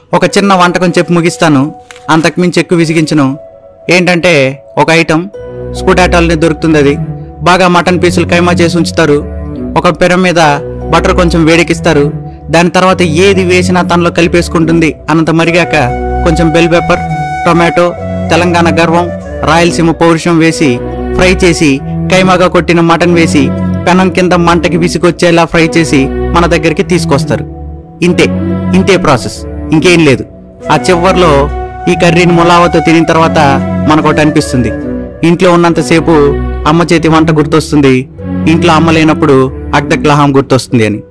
ఒక చిన్న వంటకం చెప్పి ముగిస్తాను అంతకుమించి ఎక్కువ విసిగించను ఏంటంటే ఒక ఐటమ్ స్పుటాటాల్ని దొరుకుతుంది అది బాగా మటన్ పీసులు కైమా చేసి ఉంచుతారు ఒక పెర మీద బటర్ కొంచెం వేడెకిస్తారు దాని తర్వాత ఏది వేసినా తనలో కలిపేసుకుంటుంది అనంత మరిగాక కొంచెం బెల్ పెప్పర్ టొమాటో తెలంగాణ గర్వం రాయలసీమ పౌరుషం వేసి ఫ్రై చేసి కైమాగా కొట్టిన మటన్ వేసి పెనం కింద మంటకి విసిగొచ్చేలా ఫ్రై చేసి మన దగ్గరికి తీసుకొస్తారు ఇంతే ఇంతే ప్రాసెస్ ఇంకేం లేదు ఆ చివర్లో ఈ కర్రీని ములావతో తినిన తర్వాత మనకొకటి అనిపిస్తుంది ఇంట్లో ఉన్నంతసేపు అమ్మ చేతి వంట గుర్తొస్తుంది ఇంట్లో అమ్మ లేనప్పుడు అగ్దగ్లహాం గుర్తొస్తుంది అని